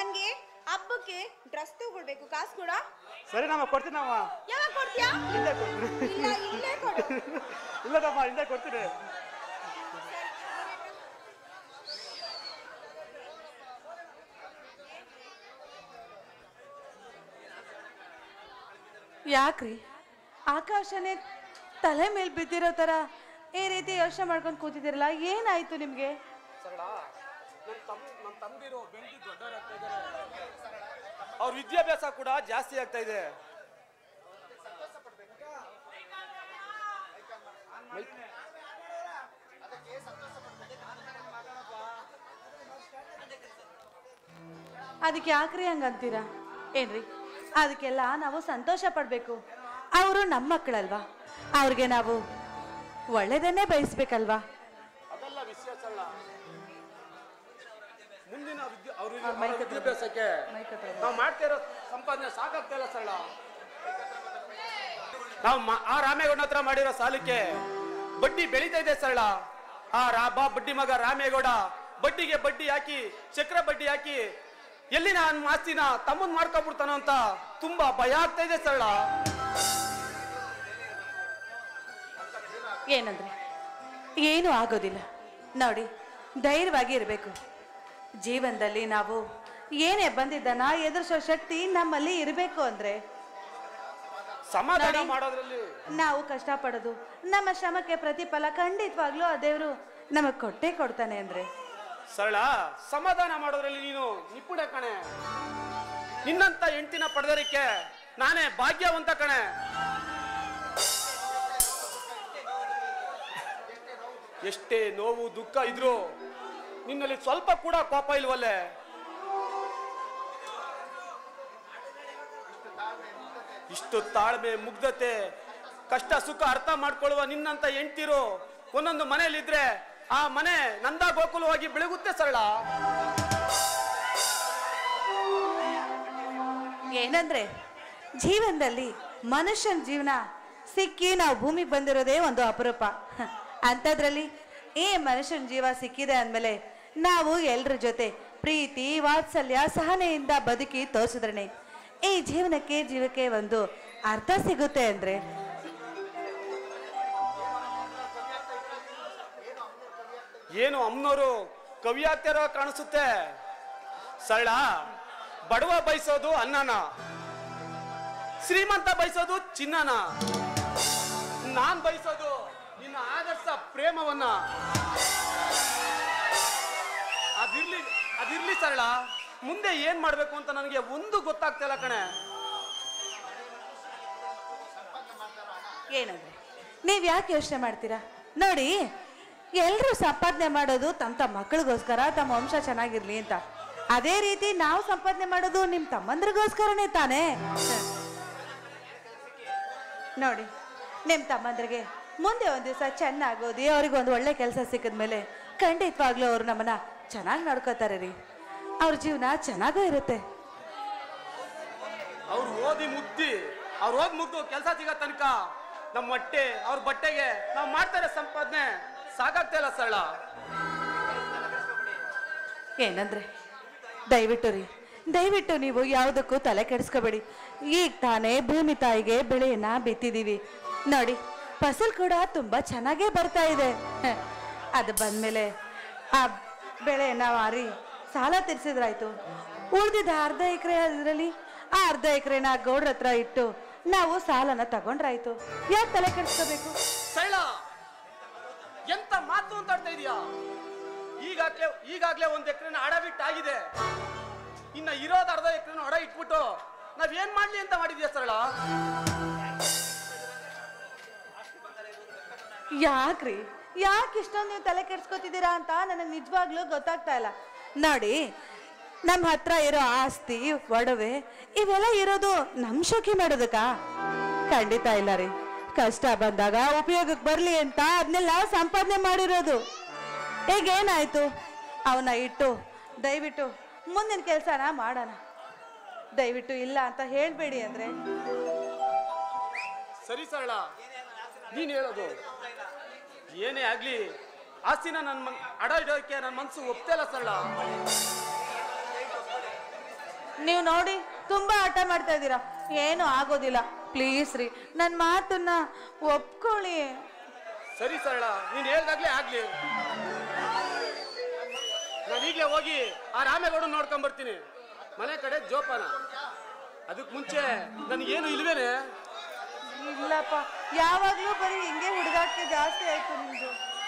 ನಂಗೆ ಹಬ್ಬಕ್ಕೆ ಡ್ರೆಸ್ ತಗೊಳ್ಬೇಕು ಕಾಸು ಕೂಡ ಸರಿ ನಮ್ಮ ಕೊಡ್ತೀನಮ್ಮ ಯಾವಾಗ ಕೊಡ್ತೀಯಾ ಹಿಂದೆ ಕೊಡ್ತೀನಿ ಇಲ್ಲ ಇಲ್ಲೇ ಕೊಡು ಇಲ್ಲದಮ್ಮ ಹಿಂದೆ ಕೊಡ್ತೀನಿ ಯಾಕ್ರಿ ಆಕಾಶನೇ ತಲೆ ಮೇಲೆ ಬಿದ್ದಿರೋ ಥರ ಈ ರೀತಿ ಯೋಚನೆ ಮಾಡ್ಕೊಂಡು ಕೂತಿದ್ದೀರಲ್ಲ ಏನಾಯ್ತು ನಿಮಗೆ ಸರಳ ನನ್ನ ತಮ್ಮ ನನ್ನ ತಮ್ಮದಿರು ಬೆಂಕಿ ದೊಡ್ಡವರಾಗ್ತಾ ಇದ್ದಾರೆ ಅವ್ರ ವಿದ್ಯಾಭ್ಯಾಸ ಕೂಡ ಜಾಸ್ತಿ ಆಗ್ತಾ ಇದೆ ಅದಕ್ಕೆ ಯಾಕ್ರಿ ಹಂಗಂತೀರಾ ಏನ್ರಿ ಅದಕ್ಕೆಲ್ಲ ನಾವು ಸಂತೋಷ ಪಡಬೇಕು ಅವರು ನಮ್ಮ ಮಕ್ಕಳಲ್ವಾ ಅವ್ರಿಗೆ ನಾವು ಒಳ್ಳೇದನ್ನೇ ಬಯಸ್ಬೇಕಲ್ವಾ ಅದಲ್ಲ ವಿಷಯ ಸರಳ ಮುಂದಿನ ವಿದ್ಯಾ ಅವ್ರ ಅವ್ರ ಮೈಕ್ ಹತ್ರ ವಿದ್ಯಾಭ್ಯಾಸಕ್ಕೆ ಮೈಕ್ ಹತ್ರ ನಾವು ಮಾಡ್ತಾ ಇರೋ ಸಂಪಾದನೆ ಸಾಕಾಗ್ತಾ ಇಲ್ಲ ಸರಳ ನಾವು ಮ- ಆ ರಾಮೇಗೌಡ ಹತ್ರ ಮಾಡಿರೋ ಸಾಲಕ್ಕೆ ಬಡ್ಡಿ ಬೆಳೀತಾ ಇದೆ ಸರಳ ಆ ರಾಬಾ ಬಡ್ಡಿ ಮಗ ರಾಮೇಗೌಡ ಬಡ್ಡಿಗೆ ಬಡ್ಡಿ ಹಾಕಿ ಚಕ್ರ ಬಡ್ಡಿ ಹಾಕಿ ಎಲ್ಲಿ ನಾನು ಆಸ್ತಿನ ತಮ್ಮನ್ ಮಾಡ್ಕೊಬಿಡ್ತಾನೋ ಅಂತ ತುಂಬಾ ಭಯ ಆಗ್ತಾ ಇದೆ ಸರಳ ಏನಂದ್ರೆ ಏನೂ ಆಗೋದಿಲ್ಲ ನೋಡಿ ಧೈರ್ಯವಾಗಿ ಇರಬೇಕು ಜೀವನದಲ್ಲಿ ನಾವು ಏನೇ ಬಂದಿದ್ದನ್ನ ಎದುರಿಸೋ ಶಕ್ತಿ ನಮ್ಮಲ್ಲಿ ಇರಬೇಕು ಅಂದ್ರೆ ಸಮಾಧಾನ ನೋಡಿ. ಮಾಡೋದ್ರಲ್ಲಿ ನಾವು ಕಷ್ಟಪಡೋದು ನಮ್ಮ ಶ್ರಮಕ್ಕೆ ಪ್ರತಿಫಲ ಖಂಡಿತವಾಗ್ಲೂ ಆ ದೇವರು ನಮಗೆ ಕೊಟ್ಟೇ ಕೊಡ್ತಾನೆ ಅಂದ್ರೆ ಸರಳ ಸಮಾಧಾನ ಮಾಡೋದ್ರಲ್ಲಿ ನೀನು ನಿಪುಣ ಕಣೆ ನಿನ್ನಂತ ಹೆಂಡತಿನ ಪಡೆದರಿಕೆ ನಾನೇ ಭಾಗ್ಯವಂತ ಕಣೆ ಎಷ್ಟೇ ನೋವು ದುಃಖ ಇದ್ರು ನಿನ್ನಲ್ಲಿ ಸ್ವಲ್ಪ ಕೂಡ ಕೋಪ ಇಲ್ವಲ್ಲೇ ಇಷ್ಟು ತಾಳ್ಮೆ ಮುಗ್ಧತೆ ಕಷ್ಟ ಸುಖ ಅರ್ಥ ಮಾಡ್ಕೊಳ್ಳುವ ನಿನ್ನಂತ ಹೆಂಡ್ತಿರು ಒಂದೊಂದು ಮನೆಯಲ್ಲಿದ್ರೆ ಆ ಮನೆ ನಂದ ಗೋಕುಲವಾಗಿ ಬೆಳಗುತ್ತೆ ಸರಳ ಏನಂದ್ರೆ ಜೀವನದಲ್ಲಿ ಮನುಷ್ಯನ ಜೀವನ ಸಿಕ್ಕಿ ನಾವು ಭೂಮಿಗೆ ಬಂದಿರೋದೇ ಒಂದು ಅಪರೂಪ ಹ, ಅಂಥದ್ರಲ್ಲಿ ಈ ಮನುಷ್ಯನ ಜೀವ ಸಿಕ್ಕಿದೆ ಅಂದಮೇಲೆ ನಾವು ಎಲ್ಲರ ಜೊತೆ ಪ್ರೀತಿ ವಾತ್ಸಲ್ಯ ಸಹನೆಯಿಂದ ಬದುಕಿ ತೋರಿಸಿದ್ರನೆ ಈ ಜೀವನಕ್ಕೆ ಜೀವಕ್ಕೆ ಒಂದು ಅರ್ಥ ಸಿಗುತ್ತೆ ಅಂದ್ರೆ ಏನು ಅಮ್ಮನವರು ಕವಿ ಆಗ್ತಿರೋ ಕಾಣಿಸುತ್ತೆ ಸರಳ ಬಡವ ಬಯಸೋದು ಅನ್ನನ ಶ್ರೀಮಂತ ಬಯಸೋದು ಚಿನ್ನನ ನಾನ್ ಬಯಸೋದು ನಿನ್ನ ಆದರ್ಶ ಪ್ರೇಮವನ್ನ ಅದಿರ್ಲಿ ಅದಿರ್ಲಿ ಸರಳ ಮುಂದೆ ಏನ್ ಮಾಡ್ಬೇಕು ಅಂತ ನನಗೆ ಒಂದು ಗೊತ್ತಾಗ್ತಿಲ್ಲ ಕಣೆ ಏನಂದ್ರೆ ನೀವು ಯಾಕೆ ಯೋಚನೆ ಮಾಡ್ತೀರಾ ನೋಡಿ ಎಲ್ಲರೂ ಸಂಪಾದನೆ ಮಾಡೋದು ತಮ್ಮ ತಮ್ಮ ಮಕ್ಕಳಿಗೋಸ್ಕರ ತಮ್ಮ ವಂಶ ಚೆನ್ನಾಗಿರ್ಲಿ ಅಂತ ಅದೇ ರೀತಿ ನಾವು ಸಂಪಾದನೆ ಮಾಡೋದು ನಿಮ್ಮ ತಮ್ಮಂದ್ರಿಗೋಸ್ಕರನೇ ತಾನೇ ನೋಡಿ ನಿಮ್ಮ ತಮ್ಮಂದ್ರಿಗೆ ಮುಂದೆ ಒಂದು ದಿವಸ ಚೆನ್ನಾಗಿ ಓದಿ ಅವ್ರಿಗೆ ಒಂದು ಒಳ್ಳೆ ಕೆಲಸ ಸಿಕ್ಕಿದ್ಮೇಲೆ ಖಂಡಿತವಾಗ್ಲೂ ಅವರು ನಮ್ಮನ್ನ ಚೆನ್ನಾಗಿ ನೋಡ್ಕೋತಾರೆ ರೀ ಅವ್ರ ಜೀವನ ಚೆನ್ನಾಗೂ ಇರುತ್ತೆ ಅವ್ರು ಓದಿ ಮುಗ್ದಿ ಅವ್ರು ಓದ್ ಮುಗ್ದು ಕೆಲಸ ಸಿಗೋ ತನಕ ನಮ್ಮ ಹೊಟ್ಟೆ ಅವ್ರ ಬಟ್ಟೆಗೆ ನಾವು ಮಾಡ್ತಾರೆ ಸಂಪಾದನೆ ಸಾಕಾಗ್ತಾ ಇಲ್ಲ ಸರಳ ಏನಂದ್ರೆ ದಯವಿಟ್ಟು ರೀ ದಯವಿಟ್ಟು ನೀವು ಯಾವುದಕ್ಕೂ ತಲೆ ಕೆಡಿಸ್ಕೋಬೇಡಿ ಈಗ ತಾನೇ ಭೂಮಿ ತಾಯಿಗೆ ಬೆಳೆಯನ್ನ ಬಿತ್ತಿದೀವಿ ನೋಡಿ ಫಸಲ್ ಕೂಡ ತುಂಬಾ ಚೆನ್ನಾಗೇ ಬರ್ತಾ ಇದೆ ಹ, ಅದು ಬಂದ್ಮೇಲೆ ಆ ಬೆಳೆಯನ್ನ ಮಾರಿ ಸಾಲ ತೀರ್ಸಿದ್ರಾಯ್ತು ಉಳಿದಿದ್ದ ಅರ್ಧ ಎಕರೆ ಅದರಲ್ಲಿ ಆ ಅರ್ಧ ಎಕರೆನ ಗೌಡ್ರ ಹತ್ರ ಇಟ್ಟು ನಾವು ಸಾಲನ ತಗೊಂಡ್ರಾಯ್ತು ಯಾಕೆ ತಲೆ ಕೆಡಿಸ್ಕೋಬೇಕು ಸರಳ ಎಂತ ಮಾತು ಅಂತ ಆಡ್ತಾ ಇದೀಯಾ ಈಗಾಗ್ಲೇ ಈಗಾಗ್ಲೇ ಒಂದ್ ಎಕರೆನ ಅಡ ಬಿಟ್ಟಾಗಿದೆ ಇನ್ನ ಇರೋದ್ ಅರ್ಧ ಎಕರೆನ ಅಡ ಇಟ್ಬಿಟ್ಟು ನಾವ್ ಏನ್ ಮಾಡ್ಲಿ ಅಂತ ಮಾಡಿದ್ಯಾ ಸರಳ ಯಾಕ್ರಿ ಯಾಕೆ ಇಷ್ಟೊಂದು ನೀವು ತಲೆ ಕೆಡ್ಸ್ಕೊತಿದ್ದೀರಾ ಅಂತ ನನಗೆ ನಿಜವಾಗ್ಲೂ ಗೊತ್ತಾಗ್ತಾ ಇಲ್ಲ ನೋಡಿ ನಮ್ಮ ಹತ್ರ ಇರೋ ಆಸ್ತಿ ಒಡವೆ ಇವೆಲ್ಲ ಇರೋದು ನಮ್ ಶೋಕಿ ಮಾಡೋದಕ್ಕ ಖಂಡಿತ ಇಲ್ಲ ರೀ ಕಷ್ಟ ಬಂದಾಗ ಉಪಯೋಗಕ್ಕೆ ಬರ್ಲಿ ಅಂತ ಅದನ್ನೆಲ್ಲ ಸಂಪಾದನೆ ಮಾಡಿರೋದು ಈಗೇನಾಯ್ತು ಅವನ್ನ ಇಟ್ಟು ದಯವಿಟ್ಟು ಮುಂದಿನ ಕೆಲಸನ ಮಾಡೋಣ ದಯವಿಟ್ಟು ಇಲ್ಲ ಅಂತ ಹೇಳ್ಬೇಡಿ ಅಂದ್ರೆ ಸರಿ ಸರಳ ನೀನ್ ಹೇಳೋದು ಏನೇ ಆಗ್ಲಿ ಆಸ್ತಿನ ನನ್ ಮನ್- ಅಡ ಇಡೋಕೆ ನನ್ನ ಮನ್ಸು ಒಪ್ತಾ ಇಲ್ಲ ಸರಳ ನೀವು ನೋಡಿ ತುಂಬಾ ಆಟ ಮಾಡ್ತಾ ಇದ್ದೀರಾ ಏನು ಆಗೋದಿಲ್ಲ ಪ್ಲೀಸ್ ರೀ ನನ್ನ ಮಾತನ್ನ ಒಪ್ಕೊಳ್ಳಿ ಸರಿ ಸರಳ ನೀನ್ ಹೇಳ್ದಾಗ್ಲೇ ಆಗ್ಲಿ ನಾನು ಈಗಲೇ ಹೋಗಿ ಆ ರಾಮೇಗೌಡ ನೋಡ್ಕೊಂಡ್ ಬರ್ತೀನಿ ಮನೆ ಕಡೆ ಜೋಪಾನ ಅದಕ್ ಮುಂಚೆ ನನಗೇನು ಇಲ್ವೇನೆ ಇಲ್ಲಪ್ಪ ಯಾವಾಗ್ಲೂ ಬರೀ ಹಿಂಗೆ ಹುಡುಗಾಟಿಕೆ ಜಾಸ್ತಿ ಆಯ್ತು ನಿಮ್ದು